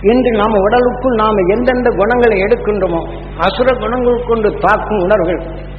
இன்று நாம் உடலுக்குள் நாம் எந்தெந்த குணங்களை எடுக்கின்றோமோ அசுர குணங்கள் கொண்டு தாக்கும் உணர்வுகள்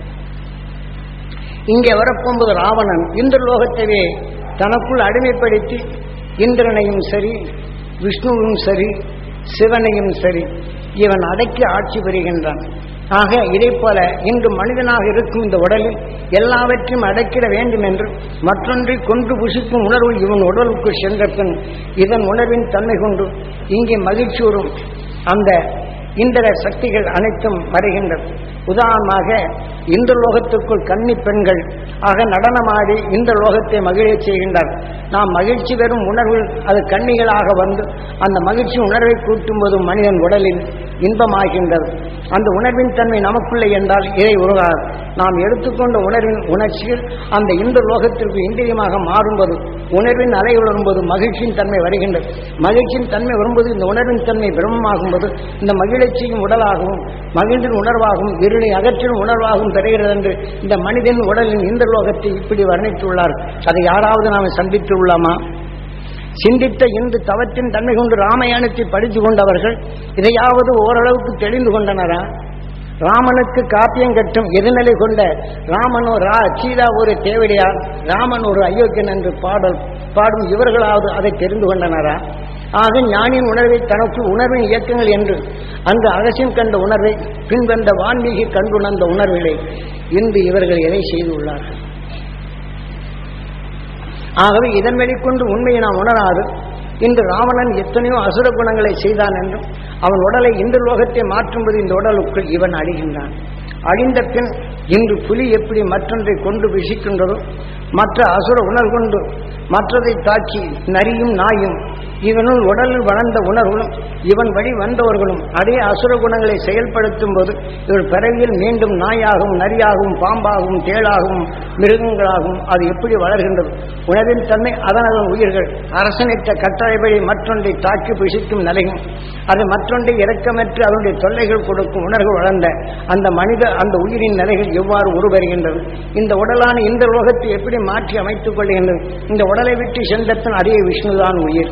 இங்கே வரப்போகும்போது ராவணன் இந்திர லோகத்தையே தனக்குள் அடிமைப்படுத்தி இந்திரனையும் சரி விஷ்ணுவும் சரி சிவனையும் சரி இவன் அடக்கி ஆட்சி பெறுகின்றான் ஆக இதை போல இன்று மனிதனாக இருக்கும் இந்த உடலில் எல்லாவற்றையும் அடக்கிட வேண்டும் என்று மற்றொன்றை கொன்று புசிக்கும் உணர்வு இவன் உடலுக்கு சென்ற பின் இதன் உணர்வின் தன்மை கொண்டு இங்கே மகிழ்ச்சியுறும் அந்த இந்திர சக்திகள் அனைத்தும் வருகின்றது உதாரணமாக இந்த லோகத்துக்குள் கன்னி பெண்கள் ஆக நடனமாடி இந்த லோகத்தை மகிழச் செய்கின்றார் நாம் மகிழ்ச்சி பெறும் உணர்வு அது கன்னிகளாக வந்து அந்த மகிழ்ச்சி உணர்வை கூட்டும் போது மனிதன் உடலில் இன்பமாகின்றது அந்த உணர்வின் தன்மை நமக்குள்ளே என்றால் இதை உருகாது நாம் எடுத்துக்கொண்ட உணர்வின் உணர்ச்சிகள் அந்த இந்த லோகத்திற்கு இந்திரியமாக மாறும்போது உணர்வின் அலை வரும்போது மகிழ்ச்சியின் தன்மை வருகின்றது மகிழ்ச்சியின் தன்மை வரும்போது இந்த உணர்வின் தன்மை பிரம்மமாகும்போது இந்த மகிழ்ச்சியும் உடலாகவும் மகிழ்ந்தின் உணர்வாகவும் இருளை அகற்றின் உணர்வாகவும் பெறுகிறது என்று இந்த மனிதன் உடலின் இந்த லோகத்தை இப்படி வர்ணித்துள்ளார் அதை யாராவது நாம் சந்தித்துள்ளாமா சிந்தித்த இந்து தவத்தின் தன்மை கொண்டு ராமாயணத்தை படித்து கொண்டவர்கள் இதையாவது ஓரளவுக்கு தெளிந்து கொண்டனரா ராமனுக்கு காப்பியம் கட்டும் எதிர்நிலை கொண்ட ராமன் ஒரு ரா சீதா ஒரு தேவடியார் ராமன் ஒரு அயோக்கியன் என்று பாடல் பாடும் இவர்களாவது அதை தெரிந்து கொண்டனரா ஆக ஞானியின் உணர்வை தனக்கு உணர்வின் இயக்கங்கள் என்று அந்த அகசியம் கண்ட உணர்வை பின்வந்த வான்மீகி கண்டுணர்ந்த உணர்வுகளை இன்று இவர்கள் எதை செய்துள்ளார்கள் ஆகவே இதன் வெளிக்கொண்டு உண்மையை நாம் உணராது இன்று ராவணன் எத்தனையோ அசுர குணங்களை செய்தான் என்றும் அவன் உடலை இந்த லோகத்தை மாற்றும்போது இந்த உடலுக்குள் இவன் அழிகின்றான் அழிந்த பின் இன்று புலி எப்படி மற்றொன்றை கொண்டு விஷிக்கின்றதோ மற்ற அசுர உணர்வு கொண்டு மற்றதை தாக்கி நரியும் நாயும் இவனுள் உடலில் வளர்ந்த உணர்வுகளும் இவன் வழி வந்தவர்களும் அதே அசுர குணங்களை செயல்படுத்தும் போது இவள் பிறவியில் மீண்டும் நாயாகவும் நரியாகவும் பாம்பாகவும் தேளாகவும் மிருகங்களாகவும் அது எப்படி வளர்கின்றது உணவின் தன்மை அதனதன் உயிர்கள் அரசனிட்ட கட்டளைப்படி மற்றொன்றை தாக்கி பிசிக்கும் நிலையும் அது மற்றொன்றை இரக்கமற்று அதனுடைய தொல்லைகள் கொடுக்கும் உணர்வு வளர்ந்த அந்த மனித அந்த உயிரின் நிலைகள் எவ்வாறு உருவருகின்றது இந்த உடலான இந்த லோகத்தை எப்படி மாற்றி அமைத்துக் கொள்கின்றது இந்த உடலை விட்டு சென்றத்தன் அதே விஷ்ணுதான் உயிர்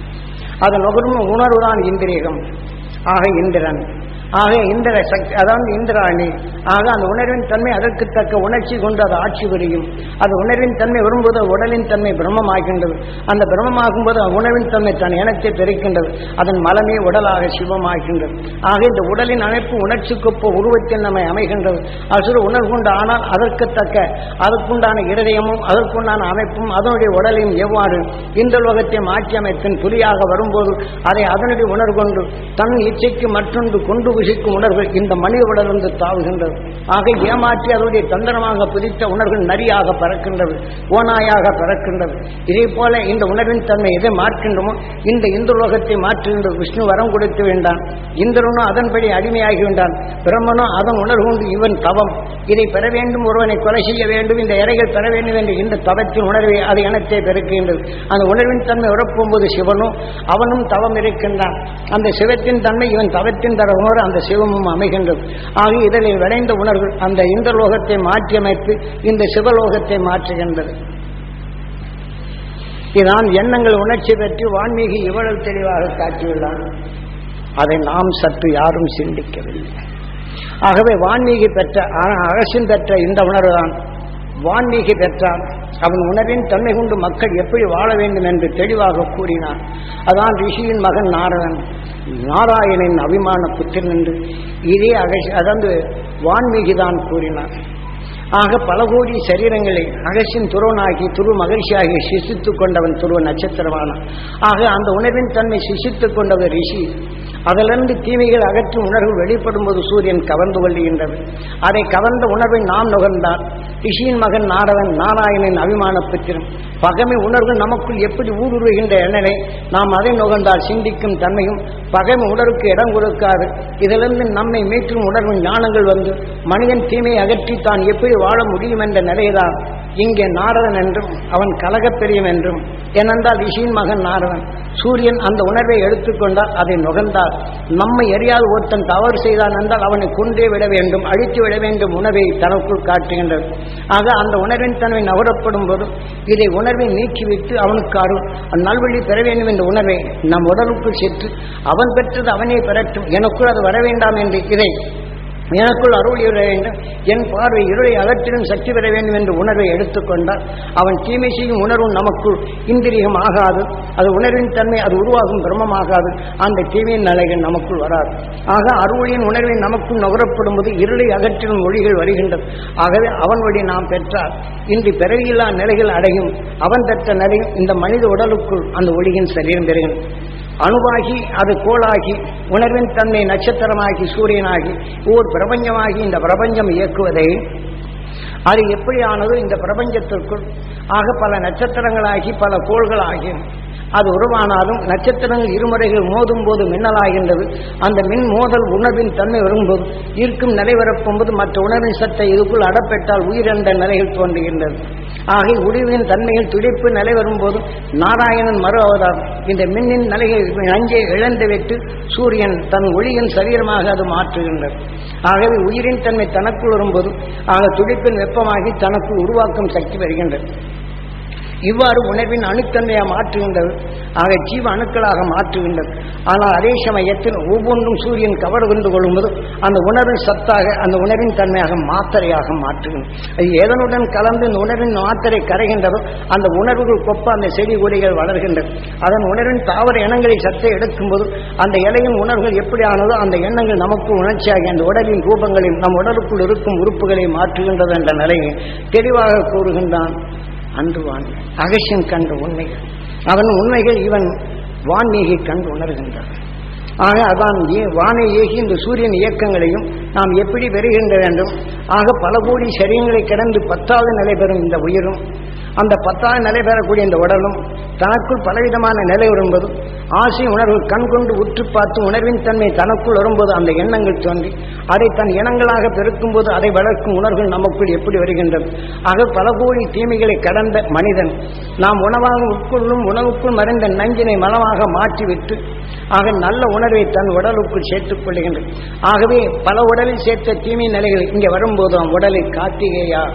அது நுகரும் உணர்வுதான் இந்திரியகம் ஆக இந்திரன் ஆக இந்திர சக்தி அதாவது இந்திராணி ஆக அந்த உணர்வின் தன்மை அதற்கு தக்க உணர்ச்சி கொண்டு அது ஆட்சி புரியும் அது உணர்வின் தன்மை வரும்போது உடலின் தன்மை பிரம்மமாகின்றது அந்த பிரம்மமாகும்போது அந்த உணர்வின் தன்மை தன் இனத்தை பெருக்கின்றது அதன் மலமே உடலாக சிவமாகின்றது ஆக இந்த உடலின் அமைப்பு உணர்ச்சிக்கொப்ப உருவத்தில் நம்மை அமைகின்றது அசுர உணர்வு கொண்டு ஆனால் அதற்கு தக்க அதற்குண்டான இருதயமும் அதற்குண்டான அமைப்பும் அதனுடைய உடலையும் எவ்வாறு இந்த லோகத்தை மாற்றி அமைப்பின் புலியாக வரும்போது அதை அதனுடைய உணர்வு கொண்டு தன் இச்சைக்கு மற்றொன்று கொண்டு புசிக்கும் உணர்வுகள் இந்த மனித உடலிருந்து தாவுகின்றது ஆக ஏமாற்றி அதனுடைய தந்திரமாக புதித்த உணர்வுகள் நரியாக பறக்கின்றது ஓனாயாக பறக்கின்றது இதே போல இந்த உணர்வின் தன்மை எதை மாற்கின்றமோ இந்த இந்து லோகத்தை மாற்றுகின்ற விஷ்ணு வரம் கொடுத்து வேண்டான் இந்திரனும் அதன்படி அடிமையாகி வேண்டான் பிரம்மனும் அதன் உணர்வு கொண்டு இவன் தவம் இதை பெற வேண்டும் ஒருவனை கொலை செய்ய வேண்டும் இந்த இறைகள் பெற வேண்டும் என்று இந்த தவத்தின் உணர்வை அது இனத்தை பெருக்கின்றது அந்த உணர்வின் தன்மை உறப்பும்போது சிவனும் அவனும் தவம் இருக்கின்றான் அந்த சிவத்தின் தன்மை இவன் தவத்தின் தர உணர்வு அந்த சிவமும் அமைகின்றது ஆக இதழில் விளைந்த உணர்வு அந்த இந்த லோகத்தை மாற்றியமைத்து இந்த சிவலோகத்தை மாற்றுகின்றது இதான் எண்ணங்கள் உணர்ச்சி பெற்று வான்மீகி இவ்வளவு தெளிவாக காட்டியுள்ளான் அதை நாம் சற்று யாரும் சிந்திக்கவில்லை ஆகவே வான்மீகி பெற்ற அகசியம் பெற்ற இந்த உணர்வுதான் வான்மீகி பெற்றான் அவன் உணர்வின் தன்மை கொண்டு மக்கள் எப்படி வாழ வேண்டும் என்று தெளிவாக கூறினான் அதான் ரிஷியின் மகன் நாரதன் நாராயணன் அபிமான புத்திரன் என்று இதே அகசி அதாவது வான்மீகிதான் கூறினான் ஆக பல கோடி சரீரங்களை அகசின் துருவனாகி துரு மகிழ்ச்சியாகி சிசித்துக் கொண்டவன் துருவ நட்சத்திரமானான் ஆக அந்த உணர்வின் தன்மை சிசித்துக் கொண்டவர் ரிஷி அதிலிருந்து தீமைகள் அகற்றும் உணர்வு வெளிப்படும் போது சூரியன் கவர்ந்து கொள்கின்றது அதை கவர்ந்த உணர்வை நாம் நுகர்ந்தால் ரிஷியின் மகன் நாரதன் நாராயணன் அபிமான பெற்றிரும் பகமை உணர்வு நமக்குள் எப்படி ஊடுருவுகின்ற எண்ணனை நாம் அதை நுகர்ந்தால் சிந்திக்கும் தன்மையும் பகமை உணர்வுக்கு இடம் கொடுக்காது இதிலிருந்து நம்மை மீட்டும் உணர்வு ஞானங்கள் வந்து மனிதன் தீமையை அகற்றி தான் எப்படி வாழ முடியும் என்ற நிலைதான் இங்கே நாரதன் என்றும் அவன் கலகப்பெரியம் என்றும் ஏனென்றால் ரிஷியின் மகன் நாரதன் சூரியன் அந்த உணர்வை எடுத்துக்கொண்டால் அதை நுகர்ந்தால் நம்மை எரியாத ஒருத்தன் தவறு செய்தான் என்றால் அவனை கொன்றே விட வேண்டும் அழித்து விட வேண்டும் உணவை தனக்குள் காட்டுகின்றது ஆக அந்த உணர்வின் தன்மை நகரப்படும் போது இதை உணர்வை நீக்கிவிட்டு அவனுக்கு அருள் நல்வழி பெற வேண்டும் என்ற உணர்வை நம் உடலுக்குள் சென்று அவன் பெற்றது அவனே பெறட்டும் எனக்குள் அது வர வேண்டாம் என்று இதை எனக்குள் அருள் இட வேண்டும் என் பார்வை இருளை அகற்றிலும் சக்தி பெற வேண்டும் என்ற உணர்வை எடுத்துக்கொண்டால் அவன் தீமை செய்யும் உணர்வும் நமக்குள் இந்திரியம் ஆகாது அது உணர்வின் தன்மை அது உருவாகும் பிரம்மமாகாது அந்த தீமையின் நிலைகள் நமக்குள் வராது ஆக அருளின் உணர்வை நமக்குள் நுகரப்படும் போது இருளை அகற்றிலும் மொழிகள் வருகின்றது ஆகவே அவன் வழி நாம் பெற்றால் இன்று பிறவியில்லா நிலைகள் அடையும் அவன் பெற்ற நிலையும் இந்த மனித உடலுக்குள் அந்த ஒளியின் சரீரம் பெறுகின்றது அணுவாகி அது கோளாகி உணர்வின் தன்மை நட்சத்திரமாகி சூரியனாகி ஓர் பிரபஞ்சமாகி இந்த பிரபஞ்சம் இயக்குவதை அது எப்படியானதோ இந்த பிரபஞ்சத்திற்குள் ஆக பல நட்சத்திரங்களாகி பல கோள்களாகி அது உருவானாலும் நட்சத்திரங்கள் இருமுறைகள் மோதும் போது மின்னலாகின்றது அந்த மின் மோதல் உணர்வின் தன்மை வரும்போது ஈர்க்கும் நிலை வரப்போது மற்ற உணர்வின் சத்தை இதுக்குள் அடப்பெற்றால் உயிரென்ற நிலைகள் தோன்றுகின்றது ஆக உடிவின் தன்மையில் துடிப்பு நிலை வரும்போது நாராயணன் மறு அவதாரம் இந்த மின்னின் நிலையை நஞ்சை இழந்துவிட்டு சூரியன் தன் ஒளியின் சரீரமாக அது மாற்றுகின்றது ஆகவே உயிரின் தன்மை தனக்குள் வரும்போது ஆக துடிப்பின் வெப்பமாகி தனக்குள் உருவாக்கும் சக்தி வருகின்றது இவ்வாறு உணர்வின் அணுத்தன்மையாக மாற்றுகின்றது ஆக ஜீவ அணுக்களாக மாற்றுகின்றது ஆனால் அதே சமயத்தில் ஒவ்வொன்றும் சூரியன் கவர் கொண்டு கொள்ளும்போது அந்த உணர்வின் சத்தாக அந்த உணர்வின் தன்மையாக மாத்திரையாக மாற்றுகின்றது அது எதனுடன் கலந்து இந்த உணர்வின் மாத்திரை கரைகின்றதோ அந்த உணர்வுகள் கொப்ப அந்த செடி கொடிகள் வளர்கின்றது அதன் உணர்வின் தாவர இனங்களை சத்தை எடுக்கும்போது அந்த இலையின் உணர்வுகள் எப்படி ஆனதோ அந்த எண்ணங்கள் நமக்கு உணர்ச்சியாகி அந்த உடலின் ரூபங்களில் நம் உடலுக்குள் இருக்கும் உறுப்புகளை மாற்றுகின்றது என்ற நிலையை தெளிவாக கூறுகின்றான் அன்றுவான் அகசியன் கண்ட உண்மைகள் அவன் உண்மைகள் இவன் வான்மீகை கண்டு உணர்கின்றான் ஆக அதான் ஏ- வானை ஏகி இந்த சூரியன் இயக்கங்களையும் நாம் எப்படி பெறுகின்ற வேண்டும் ஆக பல கோடி சரீரங்களை கடந்து பத்தாவது நிலை பெறும் இந்த உயிரும் அந்த பத்தாவது நிலை பெறக்கூடிய இந்த உடலும் தனக்குள் பலவிதமான நிலை வரும்போது ஆசை உணர்வு கண் கொண்டு உற்று பார்த்து உணர்வின் தன்மை தனக்குள் வரும்போது அந்த எண்ணங்கள் தோன்றி அதை தன் இனங்களாக பெருக்கும் போது அதை வளர்க்கும் உணர்வுகள் நமக்குள் எப்படி வருகின்றது ஆக பல கோடி தீமைகளை கடந்த மனிதன் நாம் உணவாக உட்கொள்ளும் உணவுக்குள் மறைந்த நஞ்சினை மலமாக மாற்றிவிட்டு ஆக நல்ல உணர்வை தன் உடலுக்குள் சேர்த்துக் கொள்கின்றது ஆகவே பல உடலில் சேர்த்த தீமை நிலைகள் இங்கே வரும்போது அவன் உடலை கார்த்திகேயா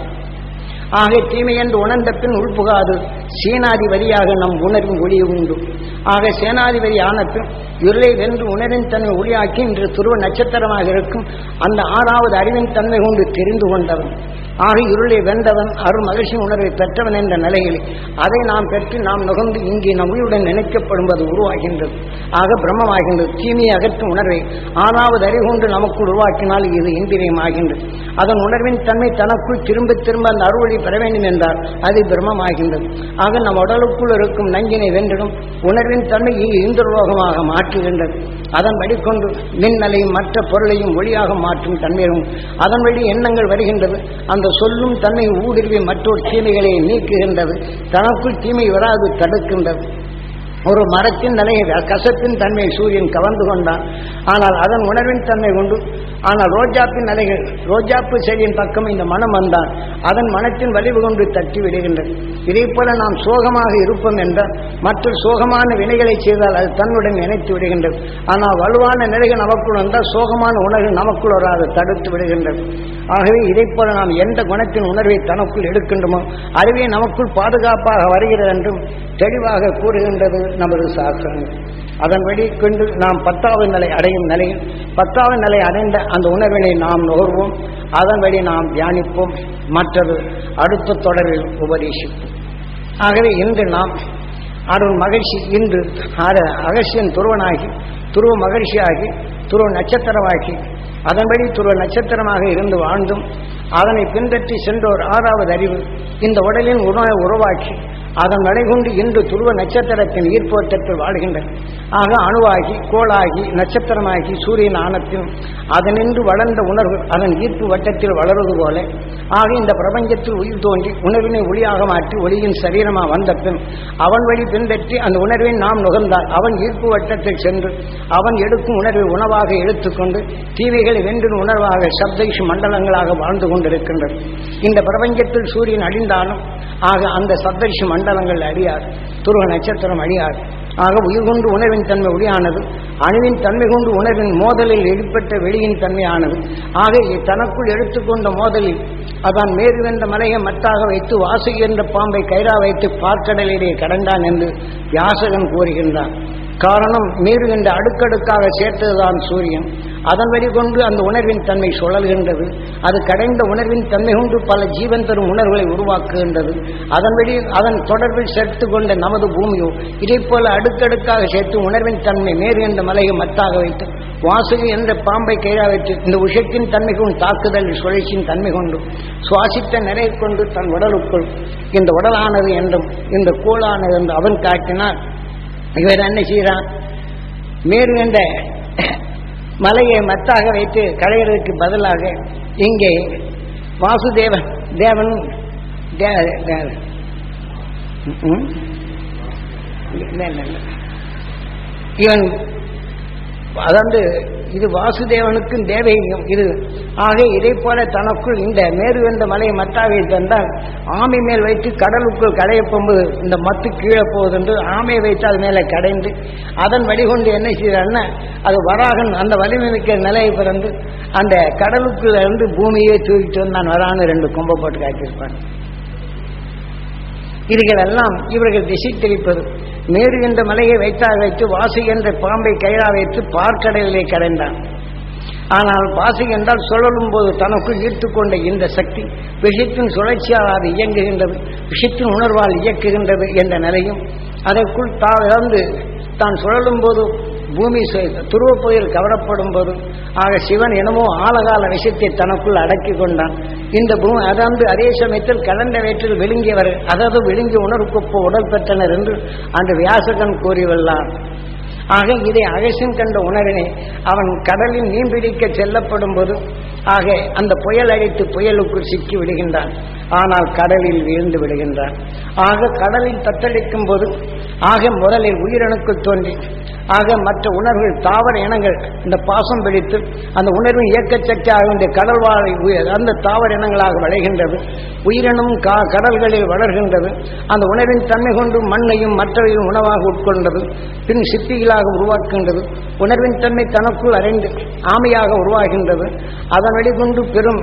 ஆக தீமை என்று உணர்ந்த பின் உள்புகாது சேனாதிபதியாக நம் உணர்வின் ஒளி உண்டு ஆக சேனாதிபதி ஆன பின் இருளை வென்று உணர்வின் தன்மை ஒளியாக்கி இன்று துருவ நட்சத்திரமாக இருக்கும் அந்த ஆறாவது அறிவின் தன்மை கொண்டு தெரிந்து கொண்டவன் ஆக இருளை வென்றவன் அருள் மகிழ்ச்சி உணர்வை பெற்றவன் என்ற நிலையில் அதை நாம் பெற்று நாம் நுகர்ந்து இங்கே நம் உயிருடன் நினைக்கப்படுவது உருவாகின்றது ஆக பிரம்மமாகின்றது தீமையை அகற்றும் உணர்வை ஆறாவது அறிவு கொண்டு நமக்குள் உருவாக்கினால் இது இந்திரியமாகின்றது அதன் உணர்வின் தன்மை தனக்குள் திரும்ப திரும்ப அந்த அருளை பெற வேண்டும் என்றால் அது பிரம்மமாகின்றது ஆக நம் உடலுக்குள் இருக்கும் நஞ்சினை வென்றிடும் உணர்வின் தன்மை இந்திரலோகமாக மாற்றுகின்றது அதன் வழிகொண்டு மின்னலையும் மற்ற பொருளையும் ஒளியாக மாற்றும் தன்மையும் அதன் வழி எண்ணங்கள் வருகின்றது அந்த சொல்லும் தன்மை ஊடுருவி மற்றொரு தீமைகளை நீக்குகின்றது தனக்குள் தீமை வராது தடுக்கின்றது ஒரு மரத்தின் நிலையை கசத்தின் தன்மையை சூரியன் கவர்ந்து கொண்டான் ஆனால் அதன் உணர்வின் தன்மை கொண்டு ஆனால் ரோஜாப்பின் நிலைகள் ரோஜாப்பு செடியின் பக்கம் இந்த மனம் வந்தான் அதன் மனத்தின் வலிவு கொண்டு தட்டி விடுகின்றது இதே போல நாம் சோகமாக இருப்போம் என்றால் மற்ற சோகமான வினைகளை செய்தால் அது தன்னுடன் இணைத்து விடுகின்றது ஆனால் வலுவான நிலைகள் நமக்குள் வந்தால் சோகமான உணர்வு நமக்குள் வராது தடுத்து விடுகின்றது ஆகவே இதை போல நாம் எந்த குணத்தின் உணர்வை தனக்குள் எடுக்கின்றோமோ அதுவே நமக்குள் பாதுகாப்பாக வருகிறது என்றும் தெளிவாக கூறுகின்றது நமது சாஸ்திரங்கள் அதன்படி கொண்டு நாம் பத்தாவது நிலை அடையும் நிலையில் பத்தாவது நிலை அடைந்த அந்த உணர்வினை நாம் நுகர்வோம் அதன்படி நாம் தியானிப்போம் மற்றது அடுத்த தொடரில் உபதேசிப்போம் ஆகவே இன்று நாம் அருள் மகிழ்ச்சி இன்று அர- அகசியன் துருவனாகி துருவ மகிழ்ச்சியாகி துருவ நட்சத்திரமாகி அதன்படி துருவ நட்சத்திரமாக இருந்து வாழ்ந்தும் அதனை பின்பற்றி சென்றோர் ஆறாவது அறிவு இந்த உடலின் உணவை உருவாக்கி அதன் நடைகொண்டு இன்று துருவ நட்சத்திரத்தின் ஈர்ப்போட்டத்தில் வாழ்கின்றன ஆக அணுவாகி கோளாகி நட்சத்திரமாகி சூரியன் ஆனத்தில் அதனின்று வளர்ந்த உணர்வு அதன் ஈர்ப்பு வட்டத்தில் வளருவது போல ஆக இந்த பிரபஞ்சத்தில் உயிர் தோன்றி உணர்வினை ஒளியாக மாற்றி ஒளியின் சரீரமாக வந்த பின் அவன் வழி பின்பற்றி அந்த உணர்வை நாம் நுகர்ந்தால் அவன் ஈர்ப்பு வட்டத்தில் சென்று அவன் எடுக்கும் உணர்வை உணவாக எடுத்துக்கொண்டு தீமைகளை வென்று உணர்வாக சப்தைஷு மண்டலங்களாக வாழ்ந்து கொண்டிருக்கின்றது இந்த பிரபஞ்சத்தில் சூரியன் அழிந்தாலும் ஆக அந்த சப்தைஷு மண்டலங்கள் அழியாது துருவ நட்சத்திரம் அழியாது ஆக உயிர் கொண்டு உணர்வின் தன்மை ஒளியானது அணுவின் தன்மை கொண்டு உணர்வின் மோதலில் வெளிப்பட்ட வெளியின் தன்மையானது ஆக இ- தனக்குள் எடுத்துக்கொண்ட மோதலில் அதான் மேருவென்ற மலையை மத்தாக வைத்து வாசுகி என்ற பாம்பை கயிறா வைத்து பார்க்கடலிலே கடந்தான் என்று வியாசகன் கூறுகின்றான் காரணம் மேரு என்ற அடுக்கடுக்காக சேர்த்ததுதான் சூரியன் அதன் வழி கொண்டு அந்த உணர்வின் தன்மை சுழல்கின்றது அது கடைந்த உணர்வின் தன்மை கொண்டு பல ஜீவன் தரும் உணர்வுகளை உருவாக்குகின்றது அதன் வழி அதன் தொடர்பில் சேர்த்து கொண்ட நமது பூமியோ இதே போல அடுக்கடுக்காக சேர்த்து உணர்வின் தன்மை மேரு என்ற மலையை மத்தாக வைத்து வாசுகி என்ற பாம்பை கையா வைத்து இந்த விஷத்தின் தன்மை கொண்டு தாக்குதல் சுழற்சியின் தன்மை கொண்டு சுவாசித்த நிலை கொண்டு தன் உடலுக்குள் இந்த உடலானது என்றும் இந்த கோளானது என்று அவன் காட்டினார் இவர் என்ன செய்கிறான் மேரு என்ற மலையை மத்தாக வைத்து கடையிறதுக்கு பதிலாக இங்கே வாசுதேவன் தேவன் தே- தே- ம்? இல்ல, இல்ல, இல்ல. இவன் அதாவது இது வாசுதேவனுக்கும் தேவையும் இது ஆக இதை போல தனக்குள் இந்த மேரு என்ற மலையை மத்தாவை தந்தால் ஆமை மேல் வைத்து கடலுக்குள் கடைய போகும்போது இந்த மத்து கீழே போகுது என்று ஆமையை வைத்து அது மேலே கடைந்து அதன் வழிகொண்டு என்ன செய்தான்னா அது வராகன் அந்த வலிமை மிக்க நிலையை பிறந்து அந்த கடலுக்குள்ள இருந்து பூமியே தூக்கிட்டு வந்து நான் வரான்னு ரெண்டு கொம்பை போட்டு காட்டியிருப்பான் இதுகளெல்லாம் இவர்கள் திசை தெளிப்பது மேரு என்ற மலையை வைத்தாக வைத்து வாசி என்ற பாம்பை கயிறா வைத்து பார்க்கடலிலே கரைந்தான் ஆனால் பாசி என்றால் சுழலும் போது தனக்குள் ஈர்த்துக்கொண்ட இந்த சக்தி விஷத்தின் சுழற்சியால் அது இயங்குகின்றது விஷத்தின் உணர்வால் இயக்குகின்றது என்ற நிலையும் அதற்குள் தா இழந்து தான் சுழலும் போது பூமி துருவ புயல் கவரப்படும் போது ஆக சிவன் என்னமோ ஆழகால விஷயத்தை தனக்குள் அடக்கி கொண்டான் இந்த பூமி அதாவது அதே சமயத்தில் கலந்த வயிற்றில் விழுங்கியவர் அதாவது விழுங்கி உணர்வுக்குப்போ உடல் பெற்றனர் என்று அந்த வியாசகன் கூறியுள்ளார் ஆக இதை அகசின் கண்ட உணவினை அவன் கடலில் மீன் பிடிக்க செல்லப்படும் போது ஆக அந்த புயல் அடித்து புயலுக்குள் சிக்கி விடுகின்றான் ஆனால் கடலில் வீழ்ந்து விடுகின்றான் ஆக கடலில் தத்தளிக்கும் போது ஆக முதலில் உயிரணுக்கள் தோன்றி ஆக மற்ற உணர்வுகள் தாவர இனங்கள் இந்த பாசம் பிடித்து அந்த உணர்வின் இயக்கச்சக்தியாக இந்த கடல் வாழை உயிர் அந்த தாவர இனங்களாக விளைகின்றது உயிரினும் கா கடல்களில் வளர்கின்றது அந்த உணர்வின் தன்மை கொண்டு மண்ணையும் மற்றவையும் உணவாக உட்கொண்டது பின் சிப்பிகளாக உருவாக்குகின்றது உணர்வின் தன்மை தனக்குள் அறைந்து ஆமையாக உருவாகின்றது அதன் வழிகொண்டு பெரும்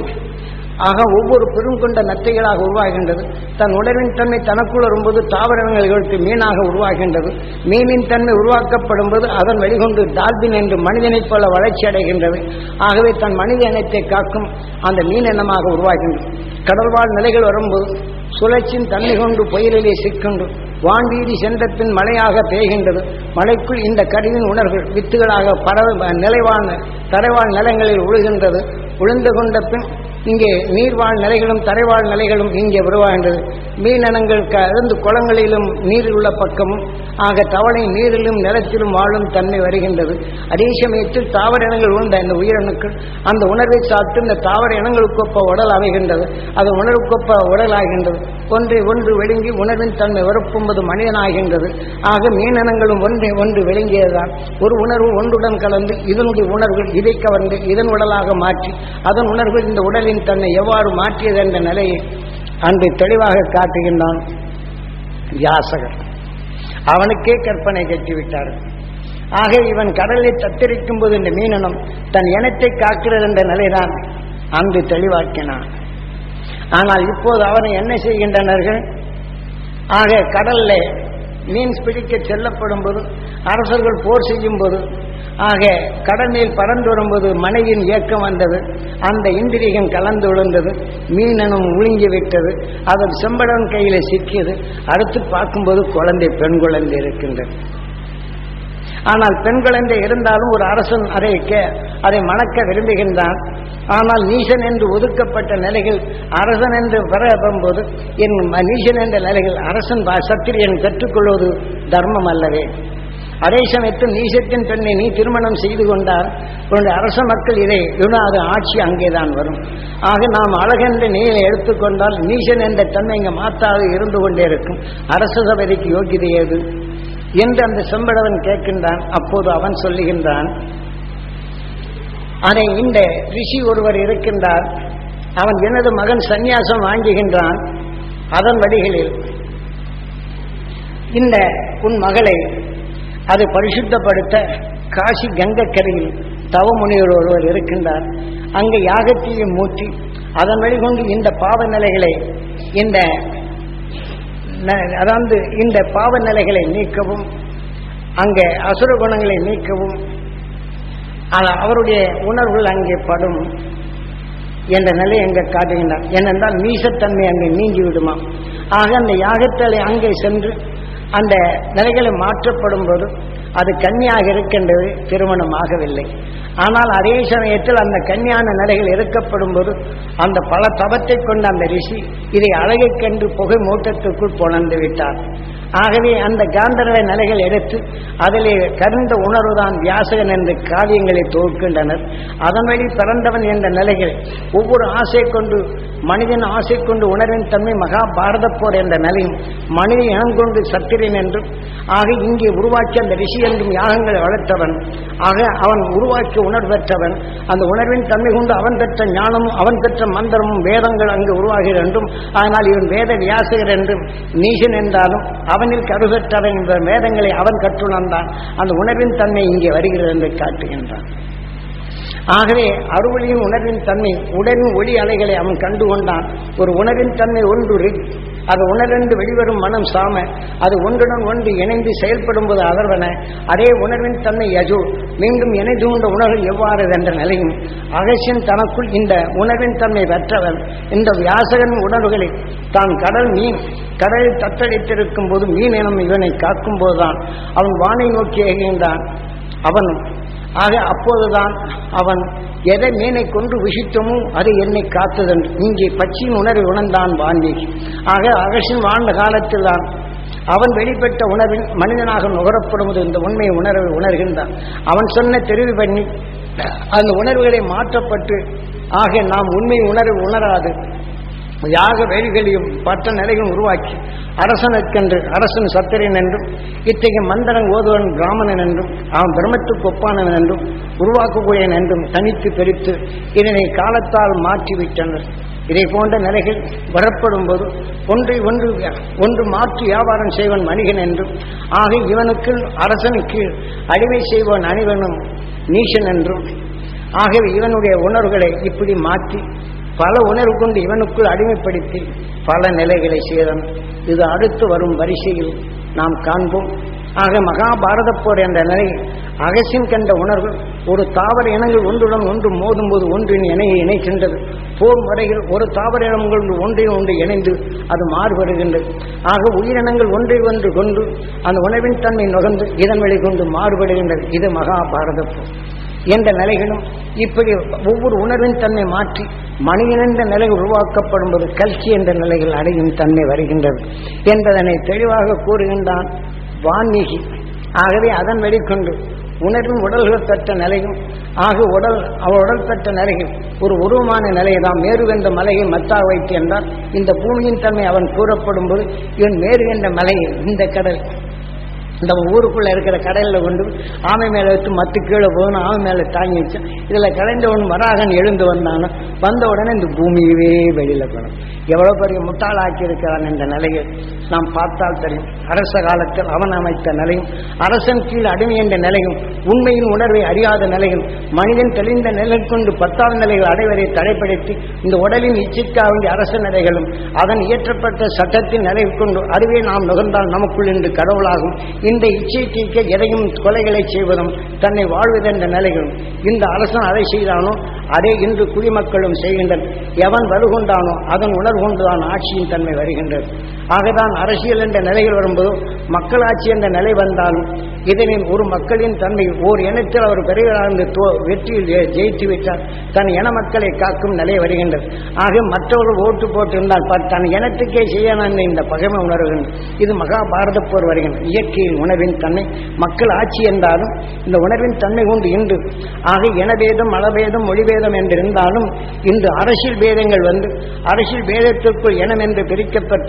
ஆக ஒவ்வொரு பெரும் கொண்ட நத்தைகளாக உருவாகின்றது தன் உணர்வின் தன்மை தனக்குள் வரும்போது தாவரங்களுக்கு மீனாக உருவாகின்றது மீனின் தன்மை உருவாக்கப்படும் போது அதன் வெளிகொண்டு டால்பின் என்று மனிதனைப் போல வளர்ச்சி அடைகின்றது ஆகவே தன் மனித இனத்தை காக்கும் அந்த மீன் இனமாக உருவாகின்றது கடல்வாழ் நிலைகள் வரும்போது சுழற்சியின் தன்மை கொண்டு புயலிலே சிக்கொண்டு வான்வீதி சென்ற பின் மழையாக பெய்கின்றது மழைக்குள் இந்த கருவின் உணர்வு வித்துகளாக பரவ நிலைவாழ் தரைவாழ் நிலங்களில் உழுகின்றது உழுந்து கொண்ட பின் இங்கே நீர்வாழ் நிலைகளும் தரைவாழ் நிலைகளும் இங்கே உருவாகின்றது மீனினங்கள் கலந்து குளங்களிலும் நீரில் உள்ள பக்கமும் ஆக தவளை நீரிலும் நிலத்திலும் வாழும் தன்மை வருகின்றது அதே சமயத்தில் தாவர இனங்கள் உண்ட இந்த உயிரணுக்கள் அந்த உணர்வை சாப்பிட்டு இந்த தாவர இனங்களுக்கொப்ப உடல் அமைகின்றது அது உணர்வுக்கொப்ப உடலாகின்றது ஒன்றை ஒன்று விழுங்கி உணர்வின் தன்மை உறப்பும்போது மனிதனாகின்றது ஆக மீனினங்களும் ஒன்றை ஒன்று விளங்கியதுதான் ஒரு உணர்வு ஒன்றுடன் கலந்து இதனுடைய உணர்வுகள் இதை கவர்ந்து இதன் உடலாக மாற்றி அதன் உணர்வுகள் இந்த உடலின் தன்னை எவ்வாறு மாற்றியது என்ற நிலையை அன்று தெளிவாக காட்டுகின்றான் வியாசகர் அவனுக்கே கற்பனை கட்டிவிட்டார் ஆக இவன் கடலை தத்தரிக்கும் போது இந்த மீனனம் தன் இனத்தை காக்கிறது என்ற நிலைதான் அன்று தெளிவாக்கினான் ஆனால் இப்போது அவனை என்ன செய்கின்றனர்கள் ஆக கடல்ல மீன் பிடிக்க செல்லப்படும் போது அரசர்கள் போர் செய்யும் போது ஆக கடலில் பறந்து வரும்போது மனைவியின் இயக்கம் வந்தது அந்த இந்திரியம் கலந்து விழுந்தது மீனனும் உழுங்கி விட்டது அதன் செம்படன் கையில சிக்கியது அடுத்து பார்க்கும்போது குழந்தை பெண் குழந்தை இருக்கின்றது ஆனால் பெண் குழந்தை இருந்தாலும் ஒரு அரசன் அதை கே- அதை மணக்க விரும்புகின்றான் ஆனால் நீசன் என்று ஒதுக்கப்பட்ட நிலைகள் அரசன் என்று வரப்போது என் ம- நீசன் என்ற நிலைகள் அரசன் பா- சத்திரியன் கற்றுக்கொள்வது தர்மம் அல்லவே அதே சமயத்தில் நீசத்தின் பெண்ணை நீ திருமணம் செய்து கொண்டால் உன்னுடைய அரச மக்கள் இதை விடாது ஆட்சி அங்கேதான் வரும் ஆக நாம் அழகென்ற நீரை எடுத்துக்கொண்டால் நீசன் என்ற தன்மை இங்கே மாத்தாது இருந்து கொண்டே இருக்கும் அரச சபைக்கு யோகிதை ஏது என்று அந்த செம்படவன் கேட்கின்றான் அப்போது அவன் சொல்லுகின்றான் அதை இந்த ரிஷி ஒருவர் இருக்கின்றார் அவன் எனது மகன் சந்நியாசம் வாங்குகின்றான் அதன் வழிகளில் இந்த உன் மகளை அதை பரிசுத்தப்படுத்த காசி கங்கக்கரையில் தவமுனிவர் ஒருவர் இருக்கின்றார் அங்கே யாகத்தையும் மூற்றி அதன் வழிகொண்டு இந்த பாவ நிலைகளை இந்த ந- அதாவது இந்த பாவ நிலைகளை நீக்கவும் அங்கே அசுர குணங்களை நீக்கவும் ஆனால் அவருடைய உணர்வுகள் அங்கே படும் என்ற நிலை அங்கே காட்டுகின்றார் ஏனென்றால் மீசத்தன்மை அங்கே நீங்கி விடுமா ஆக அந்த யாகத்தலை அங்கே சென்று அந்த நிலைகளை மாற்றப்படும் போது அது கன்னியாக இருக்கின்றது திருமணம் ஆகவில்லை ஆனால் அதே சமயத்தில் அந்த கன்னியான நிலைகள் இறக்கப்படும் போது அந்த பல தபத்தை கொண்ட அந்த ரிஷி இதை அழகைக் கண்டு புகை மூட்டத்துக்குள் புணர்ந்து விட்டார் ஆகவே அந்த காந்தர்வ நிலைகள் எடுத்து அதிலே கருந்த உணர்வுதான் வியாசகன் என்று காவியங்களை தொகுக்கின்றனர் அதன் வழி பிறந்தவன் என்ற நிலைகள் ஒவ்வொரு ஆசை கொண்டு மனிதன் ஆசை கொண்டு உணர்வின் தன்மை மகாபாரத போர் என்ற நிலையும் மனித இனம் கொண்டு சத்திரன் என்றும் ஆக இங்கே உருவாக்கி அந்த ரிஷி என்றும் யாகங்களை வளர்த்தவன் ஆக அவன் உருவாக்கி உணர்வு பெற்றவன் அந்த உணர்வின் தன்மை கொண்டு அவன் பெற்ற ஞானமும் அவன் பெற்ற மந்திரமும் வேதங்கள் அங்கு உருவாகிறது என்றும் ஆனால் இவன் வேத வியாசகர் என்றும் நீசன் என்றாலும் அவனில் கருதற்றவன் என்ற வேதங்களை அவன் கற்றுணர்ந்தான் அந்த உணர்வின் தன்மை இங்கே வருகிறது என்று காட்டுகின்றான் ஆகவே அறுவழியின் உணர்வின் தன்மை உடலின் ஒளி அலைகளை அவன் கண்டு கொண்டான் ஒரு உணர்வின் தன்மை ஒன்று ரிக் அது உணர்ந்து வெளிவரும் மனம் சாம அது ஒன்றுடன் ஒன்று இணைந்து செயல்படும் போது அதர்வன அதே உணர்வின் தன்மை யஜு மீண்டும் இணைந்து கொண்ட உணர்வு எவ்வாறு என்ற நிலையும் அகசியன் தனக்குள் இந்த உணர்வின் தன்மை பெற்றவன் இந்த வியாசகன் உணர்வுகளை தான் கடல் மீன் கடலில் தத்தளித்திருக்கும் போது மீன் இனம் இவனை காக்கும் போதுதான் அவன் வானை நோக்கி எகின்றான் அவன் ஆக அப்போதுதான் அவன் எதை மீனை கொண்டு விஷித்தமோ அது என்னை காத்ததன் இங்கே பச்சியின் உணர்வை உணர்ந்தான் வால்மீகி ஆக அகசின் வாழ்ந்த காலத்தில் தான் அவன் வெளிப்பட்ட உணர்வின் மனிதனாக நுகரப்படுவது இந்த உண்மையை உணர்வை உணர்கின்றான் அவன் சொன்ன தெரிவு பண்ணி அந்த உணர்வுகளை மாற்றப்பட்டு ஆக நாம் உண்மை உணர்வு உணராது யாக வேலிகளையும் பட்ட நிலையும் உருவாக்கி அரசனுக்கென்று அரசன் சத்திரன் என்றும் இத்தகைய மந்திரன் ஓதுவன் பிராமணன் என்றும் அவன் பிரம்மத்துக்கு ஒப்பானவன் என்றும் உருவாக்கக்கூடியவன் என்றும் தனித்து பிரித்து இதனை காலத்தால் மாற்றிவிட்டனர் இதை போன்ற நிலைகள் வரப்படும் போது ஒன்றை ஒன்று ஒன்று மாற்றி வியாபாரம் செய்வன் மனிதன் என்றும் ஆக இவனுக்கு அரசனுக்கு அடிமை செய்வன் அணிவனும் நீசன் என்றும் ஆகவே இவனுடைய உணர்வுகளை இப்படி மாற்றி பல உணர்வு கொண்டு இவனுக்குள் அடிமைப்படுத்தி பல நிலைகளை செய்தான் இது அடுத்து வரும் வரிசையில் நாம் காண்போம் ஆக மகாபாரத போர் என்ற நிலை அகசின் கண்ட உணர்வு ஒரு தாவர இனங்கள் ஒன்றுடன் ஒன்று மோதும் போது ஒன்றின் இணையை இணைக்கின்றது போர் முறையில் ஒரு தாவர இனங்கள் ஒன்றை ஒன்று இணைந்து அது மாறுபடுகின்றது ஆக உயிரினங்கள் ஒன்றை ஒன்று கொண்டு அந்த உணவின் தன்மை நுகர்ந்து இதன் வழி கொண்டு மாறுபடுகின்றது இது மகாபாரத போர் என்ற நிலைகளும் இப்படி ஒவ்வொரு உணர்வின் தன்மை மாற்றி மனிதனென்ற நிலை உருவாக்கப்படும் போது கல்சி என்ற நிலைகள் அடையும் தன்மை வருகின்றது என்பதனை தெளிவாக கூறுகின்றான் வான்மீகி ஆகவே அதன் வெளிக்கொண்டு உணர்வின் உடல்கள் பெற்ற நிலையும் ஆக உடல் அவள் உடல் பெற்ற நிலையும் ஒரு உருவமான நிலையை தான் மேரு என்ற மலையை மத்தா வைத்து என்றால் இந்த பூமியின் தன்மை அவன் கூறப்படும் போது இவன் மேரு என்ற மலையை இந்த கடல் இந்த ஊருக்குள்ள இருக்கிற கடலில் கொண்டு ஆமை மேலே வச்சு மத்து கீழே போகணும் ஆமை மேலே தாங்கி வச்சு இதில் கலைந்தவன் வராகன் எழுந்து வந்தானோ வந்த உடனே இந்த பூமியவே வெளியில போகணும் எவ்வளோ பெரிய முட்டாளாக்கி இருக்கிறான் என்ற நிலையை நாம் பார்த்தால் தெரியும் அரச காலத்தில் அவன் அமைத்த நிலையும் அரசன் கீழ் அடிமை என்ற நிலையும் உண்மையின் உணர்வை அறியாத நிலையும் மனிதன் தெளிந்த நிலை கொண்டு பத்தாவது நிலைகள் அடைவதை தடைப்படுத்தி இந்த உடலின் இச்சிற்காக வேண்டிய அரச நிலைகளும் அதன் இயற்றப்பட்ட சட்டத்தின் நிலை கொண்டு அறிவை நாம் நுகர்ந்தால் நமக்குள் இன்று கடவுளாகும் இந்த இச்சை தீர்க்க எதையும் கொலைகளை செய்வதும் தன்னை வாழ்வதென்ற நிலைகளும் இந்த அரசன் அதை செய்தானோ அதே இன்று குடிமக்களும் செய்கின்றனர் எவன் வலுகொண்டானோ அதன் உணர்வு கொண்டுதான் ஆட்சியின் தன்மை வருகின்றது ஆகதான் அரசியல் என்ற நிலைகள் வரும்போது மக்களாட்சி என்ற நிலை வந்தாலும் இதனின் ஒரு மக்களின் தன்மை ஓர் இனத்தில் அவர் பெரியவராக தோ- வெற்றியில் ஜெ- ஜெயித்து விட்டார் தன் இன மக்களை காக்கும் நிலை வருகின்றது ஆக மற்றவர்கள் ஓட்டு போட்டிருந்தால் பார், தன் இனத்துக்கே செய்யணும் இந்த பகைமை உணர்வுகின்றது இது மகாபாரத போர் வருகின்றது இயற்கையின் உணர்வின் தன்மை மக்கள் ஆட்சி என்றாலும் இந்த உணர்வின் தன்மை கொண்டு இன்று ஆக இனபேதம் மலபேதம் மொழிபேதம் என்றிருந்தாலும் இன்று அரசியல் பேதங்கள் வந்து அரசியல் பேதத்திற்குள் இனம் என்று பிரிக்கப்பட்டு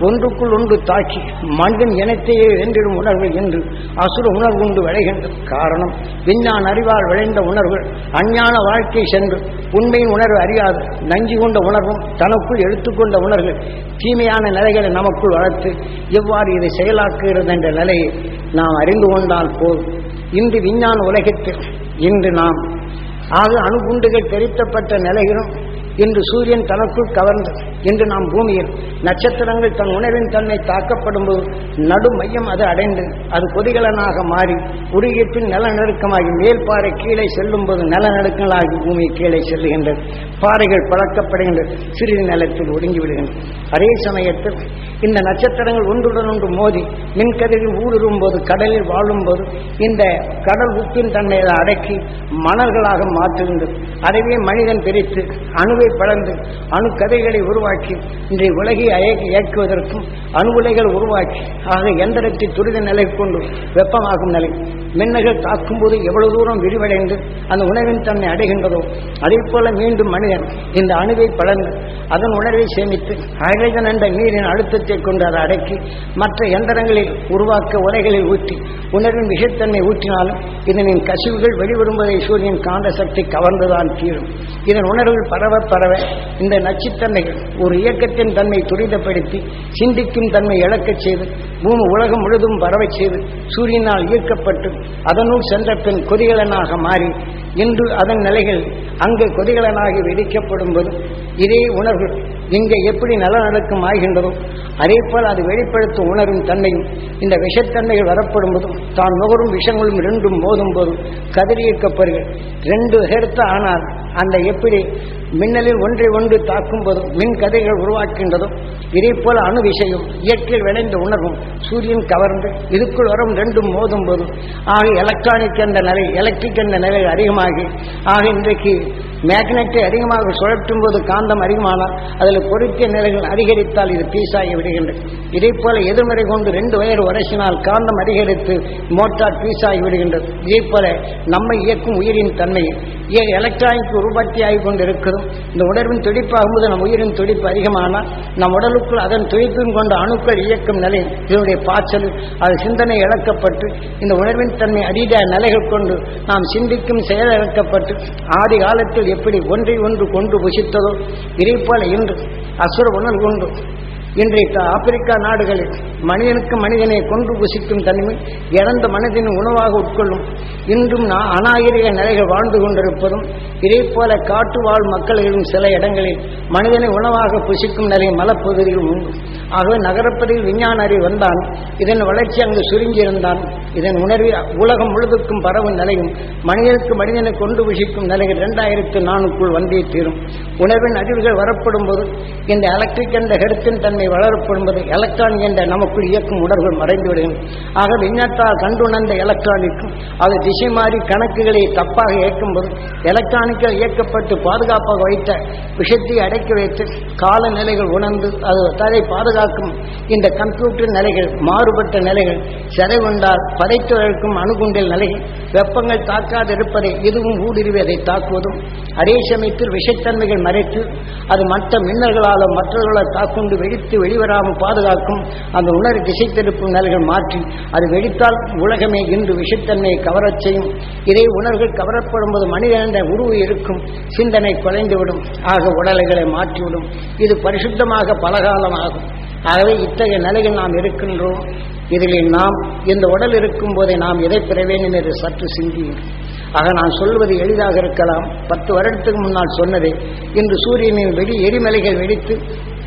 ஒன்றுக்குள் ஒன்று தாக்கி மனிதன் இனத்தையே வென்றிடும் உணர்வு என்று அசுர உணர்வு கொண்டு விளைகின்றது காரணம் விஞ்ஞான அறிவால் விளைந்த உணர்வுகள் அஞ்ஞான வாழ்க்கை சென்று உண்மையின் உணர்வு அறியாது நஞ்சு கொண்ட உணர்வும் தனக்குள் எடுத்துக்கொண்ட உணர்வுகள் தீமையான நிலைகளை நமக்குள் வளர்த்து எவ்வாறு இதை செயலாக்குகிறது என்ற நிலையை நாம் அறிந்து கொண்டால் போதும் இன்று விஞ்ஞான உலகத்தில் இன்று நாம் ஆக அணுகுண்டுகள் தெரித்தப்பட்ட நிலையிலும் இன்று சூரியன் தனக்குள் கவர்ந்து இன்று நாம் பூமியில் நட்சத்திரங்கள் தன் உணர்வின் தன்மை தாக்கப்படும் போது நடு மையம் அது அடைந்து அது கொதிகலனாக மாறி உருகிய பின் நிலநடுக்கமாகி மேல் பாறை கீழே செல்லும் போது நிலநடுக்கங்களாகி பூமி கீழே செல்லுகின்றது பாறைகள் பழக்கப்படுகின்றது சிறிது நிலத்தில் ஒடுங்கி விடுகின்றன அதே சமயத்தில் இந்த நட்சத்திரங்கள் ஒன்றுடன் ஒன்று மோதி மின்கதிரில் ஊடுருவும் போது கடலில் வாழும் போது இந்த கடல் உப்பின் தன்மையை அடக்கி மணல்களாக மாற்றுகின்றது அதுவே மனிதன் பிரித்து அணுவை பலந்து அணு கதைகளை உருவாக்கி இன்றைய உலகை அயக்கி இயக்குவதற்கும் அணு உலைகள் உருவாக்கி ஆக எந்திரத்தை துரித நிலை கொண்டு வெப்பமாகும் நிலை மின்னல்கள் தாக்கும் போது எவ்வளவு தூரம் விரிவடைந்து அந்த உணவின் தன்மை அடைகின்றதோ அதே போல மீண்டும் மனிதன் இந்த அணுவை பலந்து அதன் உணர்வை சேமித்து ஹைட்ரஜன் என்ற நீரின் அழுத்தத்தை கொண்டு அதை அடக்கி மற்ற எந்திரங்களில் உருவாக்க உலைகளில் ஊற்றி உணர்வின் விஷத்தன்மை ஊற்றினாலும் இதனின் கசிவுகள் வெளிவரும்பதை சூரியன் காந்த சக்தி கவர்ந்துதான் தீரும் இதன் உணர்வுகள் பரவ பரவ இந்த நச்சுத்தன்மைகள் ஒரு இயக்கத்தின் தன்மை துரிதப்படுத்தி சிந்திக்கும் தன்மை இழக்கச் செய்து பூமி உலகம் முழுதும் பரவச் செய்து சூரியனால் ஈர்க்கப்பட்டு அதனுள் சென்ற பின் கொதிகலனாக மாறி இன்று அதன் நிலைகள் அங்கு கொதிகலனாகி வெடிக்கப்படும் போது இதே உணர்வு இங்கே எப்படி நலநடுக்கம் ஆகின்றதோ அதே போல் அது வெளிப்படுத்தும் உணர்வும் தன்மையும் இந்த விஷத்தன்மைகள் வரப்படும் போதும் தான் நுகரும் விஷங்களும் ரெண்டும் மோதும் போதும் கதிரியக்கப்படுகள் ரெண்டு ஹெர்த்த ஆனால் அந்த எப்படி மின்னலில் ஒன்றை ஒன்று தாக்கும் போதும் மின் கதைகள் உருவாக்கின்றதோ இதே போல அணு விஷயம் இயற்கையில் விளைந்த உணர்வும் சூரியன் கவர்ந்து இதுக்குள் வரும் ரெண்டும் மோதும் போதும் ஆக எலக்ட்ரானிக் என்ற நிலை எலக்ட்ரிக் என்ற நிலை அதிகமாகி ஆக இன்றைக்கு மேக்னெட்டை அதிகமாக சுழற்றும் போது காந்தம் அதிகமானால் அதில் பொருத்திய நிலைகள் அதிகரித்தால் இது பீஸாகி விடுகின்றது இதே போல எதிர்மறை கொண்டு ரெண்டு வயர் உரைசினால் காந்தம் அதிகரித்து மோட்டார் பீஸாகி விடுகின்றது இதே போல நம்மை இயக்கும் உயிரின் தன்மை எலக்ட்ரானிக் உற்பத்தி ஆகி கொண்டு இருக்கிறோம் இந்த உணர்வின் துடிப்பாகும்போது நம் உயிரின் துடிப்பு அதிகமானால் நம் உடலுக்குள் அதன் துடிப்பும் கொண்ட அணுக்கள் இயக்கும் நிலை இதனுடைய பாய்ச்சல் அது சிந்தனை இழக்கப்பட்டு இந்த உணர்வின் தன்மை அதீத நிலைகள் கொண்டு நாம் சிந்திக்கும் செயல் இழக்கப்பட்டு ஆதி காலத்தில் எப்படி ஒன்றை ஒன்று கொண்டு புசித்ததோ இதே போல இன்று அசுர உணர்வு கொண்டு இன்றைக்கு ஆப்பிரிக்கா நாடுகளில் மனிதனுக்கு மனிதனை கொன்று புசிக்கும் தன்மை இறந்த மனிதனின் உணவாக உட்கொள்ளும் இன்றும் நா- அநாகரிக நிலைகள் வாழ்ந்து கொண்டிருப்பதும் இதே போல காட்டு வாழ் மக்களிலும் சில இடங்களில் மனிதனை உணவாக புசிக்கும் நிலை மலப்பகுதியில் உண்டு ஆகவே நகரப்பகுதியில் விஞ்ஞான அறிவு வந்தான் இதன் வளர்ச்சி அங்கு சுருங்கியிருந்தான் இதன் உணர்வில் உலகம் முழுவதுக்கும் பரவும் நிலையும் மனிதனுக்கு மனிதனை கொண்டு புசிக்கும் நிலைகள் இரண்டாயிரத்து நானுக்குள் வந்தே தீரும் உணர்வின் அறிவுகள் வரப்படும் போது இந்த எலக்ட்ரிக் என்ற கருத்தின் தன்மை வளரப்படும் போது எலக்ட்ரான் என்ற நமக்குள் இயக்கும் உணர்வுகள் மறைந்து விடுகின்றன ஆக விஞ்ஞானத்தால் கண்டுணர்ந்த எலக்ட்ரானிக்கும் அது திசை மாறி கணக்குகளை தப்பாக இயக்கும் போது எலக்ட்ரானிக்கில் இயக்கப்பட்டு பாதுகாப்பாக வைத்த விஷயத்தை அடக்கி வைத்து காலநிலைகள் உணர்ந்து அது தலை பாதுகாக்கும் இந்த கம்ப்யூட்டர் நிலைகள் மாறுபட்ட நிலைகள் சிறை கொண்டால் படைத்தவர்களுக்கும் அணுகுண்டில் நிலைகள் வெப்பங்கள் தாக்காது இருப்பதை இதுவும் ஊடுருவி அதை தாக்குவதும் அதே சமயத்தில் விஷத்தன்மைகள் மறைத்து அது மற்ற மின்னல்களாலும் மற்றவர்களால் தாக்குண்டு வெடித்து வெளிவராமல் பாதுகாக்கும் அந்த உணர்வு திசை திருப்பும் நிலைகள் மாற்றி அது வெடித்தால் உலகமே இன்று விஷத்தன்மையை கவரச் செய்யும் இதே உணர்வுகள் கவரப்படும் போது மனிதன் என்ற உருவு இருக்கும் சிந்தனை குலைந்துவிடும் ஆக உடலைகளை மாற்றிவிடும் இது பரிசுத்தமாக பலகாலம் ஆகும் ஆகவே இத்தகைய நிலையில் நாம் இருக்கின்றோம் இதில் நாம் இந்த உடல் இருக்கும் போதே நாம் எதை பெற வேண்டும் என்று சற்று சிந்தியுங்கள் ஆக நான் சொல்வது எளிதாக இருக்கலாம் பத்து வருடத்துக்கு முன்னால் சொன்னதே இன்று சூரியனின் வெடி எரிமலைகள் வெடித்து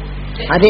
அதே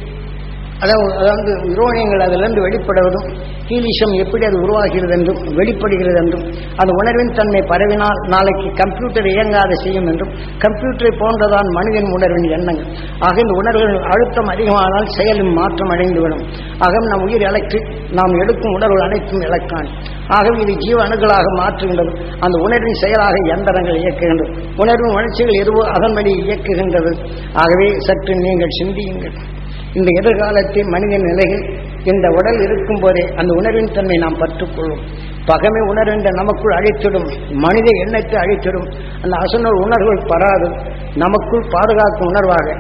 அதாவது அதாவது யுரோனியங்கள் அதிலிருந்து வெளிப்படுவதும் ஹீலிஷம் எப்படி அது உருவாகிறது என்றும் வெளிப்படுகிறது என்றும் அந்த உணர்வின் தன்மை பரவினால் நாளைக்கு கம்ப்யூட்டர் இயங்காத செய்யும் என்றும் கம்ப்யூட்டரை போன்றதான் மனிதன் உணர்வின் எண்ணங்கள் ஆக இந்த உணர்வுகள் அழுத்தம் அதிகமானால் செயலும் மாற்றம் அடைந்துவிடும் ஆக நம் உயிர் எலக்ட்ரிக் நாம் எடுக்கும் உணர்வுகள் அனைத்தும் எலக்ட்ரான் ஆகவே இது ஜீவ அணுகளாக மாற்றுகின்றது அந்த உணர்வின் செயலாக எந்திரங்கள் இயக்குகின்றது உணர்வின் உணர்ச்சிகள் எதுவோ அதன் வழி இயக்குகின்றது ஆகவே சற்று நீங்கள் சிந்தியுங்கள் இந்த எதிர்காலத்தில் மனிதன் நிலையில் இந்த உடல் இருக்கும் போதே அந்த உணர்வின் தன்மை நாம் பற்றுக்கொள்ளும் பகமை உணர்கின்ற நமக்குள் அழித்திடும் மனித எண்ணத்தை அழித்திடும் அந்த அசுணர் உணர்வுகள் பராது நமக்குள் பாதுகாக்கும் உணர்வாக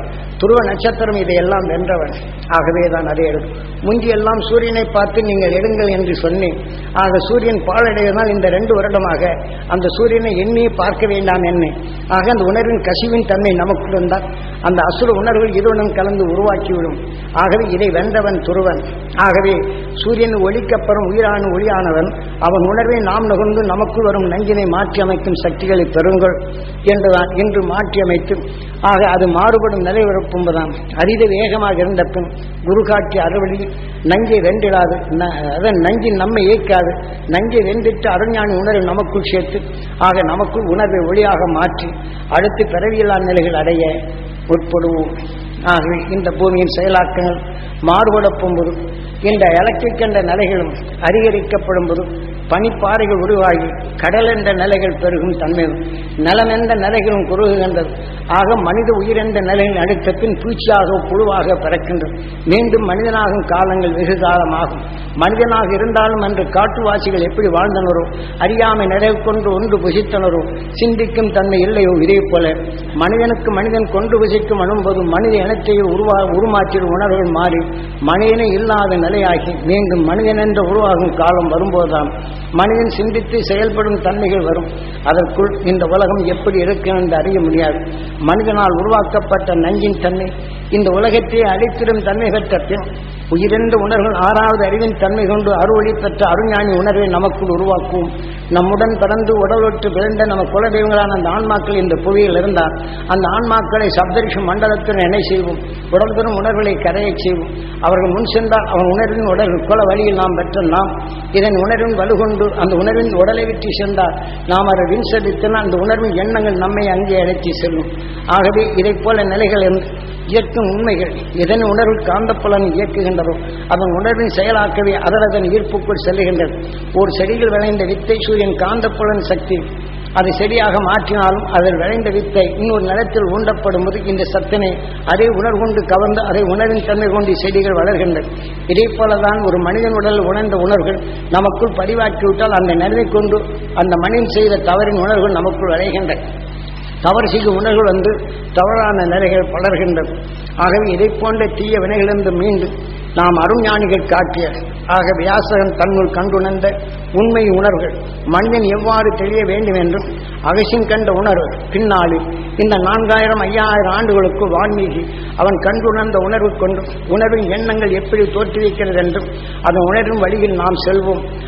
துருவ நட்சத்திரம் இதையெல்லாம் வென்றவன் ஆகவே தான் அதை எடுக்கும் முந்தியெல்லாம் சூரியனை பார்த்து நீங்கள் எடுங்கள் என்று சொன்னேன் ஆக சூரியன் பாலடைவதால் இந்த ரெண்டு வருடமாக அந்த சூரியனை எண்ணியே பார்க்க வேண்டாம் என்ன ஆக அந்த உணர்வின் கசிவின் தன்மை நமக்குள் இருந்தால் அந்த அசுர உணர்வுகள் இதுவுடன் கலந்து உருவாக்கிவிடும் ஆகவே இதை வென்றவன் துருவன் ஆகவே சூரியன் ஒளிக்கப்புறம் உயிரான ஒளியானவன் அவன் உணர்வை நாம் நுகர்ந்து நமக்குள் வரும் நஞ்சினை மாற்றி அமைக்கும் சக்திகளை பெறுங்கள் என்றுதான் இன்று மாற்றி அமைத்து ஆக அது மாறுபடும் நிலை உறப்பும்புதான் அரித வேகமாக இருந்த பின் குரு காட்டிய அறுவழியில் நஞ்சை வென்றிடாது ந- அதன் நஞ்சு நம்மை இயக்காது நஞ்சை வென்றிட்டு அருஞானி உணர்வை நமக்குள் சேர்த்து ஆக நமக்குள் உணர்வை ஒளியாக மாற்றி அடுத்து பிறவியில்லா நிலைகள் அடைய முற்படுவோம் ஆகவே இந்த பூமியின் செயலாக்கங்கள் மாறுபடப் போகும்போது இந்த எலக்ட்ரிக் என்ற நிலைகளும் அதிகரிக்கப்படும் போது பனிப்பாறைகள் உருவாகி கடல் என்ற நிலைகள் பெருகும் தன்மை நலம் என்ற நிலைகளும் குறுகுகின்றது ஆக மனித உயிர் என்ற நிலையில் அடுத்த பின் பூச்சியாக புழுவாக பிறக்கின்றது மீண்டும் மனிதனாகும் காலங்கள் வெகு காலமாகும் மனிதனாக இருந்தாலும் அன்று காட்டுவாசிகள் எப்படி வாழ்ந்தனரோ அறியாமை நிறைவு கொண்டு ஒன்று புசித்தனரோ சிந்திக்கும் தன்மை இல்லையோ இதே போல மனிதனுக்கு மனிதன் கொண்டு புசிக்கும் அனும்போது மனித இனத்தை உருவா உருமாற்றிடும் உணர்வுகள் மாறி மனிதனை இல்லாத நிலையாகி மீண்டும் மனிதன் என்ற உருவாகும் காலம் வரும்போதுதான் மனிதன் சிந்தித்து செயல்படும் தன்மைகள் வரும் அதற்குள் இந்த உலகம் எப்படி இருக்கும் என்று அறிய முடியாது மனிதனால் உருவாக்கப்பட்ட நஞ்சின் தன்மை இந்த உலகத்தை அழித்திடும் தன்மை பெற்ற பின் உயிரென்ற உணர்வுகள் ஆறாவது அறிவின் தன்மை கொண்டு அருளி பெற்ற அருஞானி உணர்வை நமக்குள் உருவாக்குவோம் நம்முடன் பிறந்து உடலொட்டு பிறந்த நம்ம குலதெய்வங்களான அந்த ஆன்மாக்கள் இந்த புவியில் இருந்தால் அந்த ஆன்மாக்களை சப்தரிஷி மண்டலத்தில் நினை செய்வோம் உடல் பெறும் உணர்வுகளை கரையச் செய்வோம் அவர்கள் முன் சென்றால் அவன் உணர்வின் உடல் குல வழியில் நாம் பெற்ற நாம் இதன் உணர்வின் வலுகொண்டு அந்த உணர்வின் உடலை விட்டு சென்றால் நாம் அதை வின் செலுத்தினால் அந்த உணர்வின் எண்ணங்கள் நம்மை அங்கே அழைத்து செல்லும் ஆகவே இதைப் போல நிலைகள் இருந்து இயக்கும் உண்மைகள் எதன் உணர்வு காந்தப்புலன் இயக்குகின்றதோ அதன் உணர்வின் செயலாக்கவே அதரதன் ஈர்ப்புக்குள் செல்லுகின்றது ஒரு செடியில் விளைந்த வித்தை சூரியன் காந்தப்புலன் சக்தி அதை செடியாக மாற்றினாலும் அதில் விளைந்த வித்தை இன்னொரு நிலத்தில் ஊண்டப்படும் போது இந்த சத்தினை அதை உணர்கொண்டு கவர்ந்து அதை உணர்வின் தன்மை கொண்டு செடிகள் வளர்கின்றன இதே போலதான் ஒரு மனிதன் உடல் உணர்ந்த உணர்வுகள் நமக்குள் பதிவாக்கிவிட்டால் அந்த நினைவை கொண்டு அந்த மனிதன் செய்த தவறின் உணர்வுகள் நமக்குள் விளைகின்றன தவறு செய்யும் உணர்வுகள் வந்து தவறான நிலைகள் பலர்கின்றது ஆகவே இதை போன்ற தீய வினைகளிலிருந்து மீண்டு நாம் அருஞானிகள் காட்டிய ஆக வியாசகன் தன்னுள் கண்டுணர்ந்த உண்மை உணர்வுகள் மனிதன் எவ்வாறு தெரிய வேண்டும் என்றும் அகசின் கண்ட உணர்வு பின்னாளில் இந்த நான்காயிரம் ஐயாயிரம் ஆண்டுகளுக்கு வான்மீகி அவன் கண்டுணர்ந்த உணர்வு கொண்டு உணர்வின் எண்ணங்கள் எப்படி தோற்றுவிக்கிறது என்றும் அதன் உணர்வின் வழியில் நாம் செல்வோம்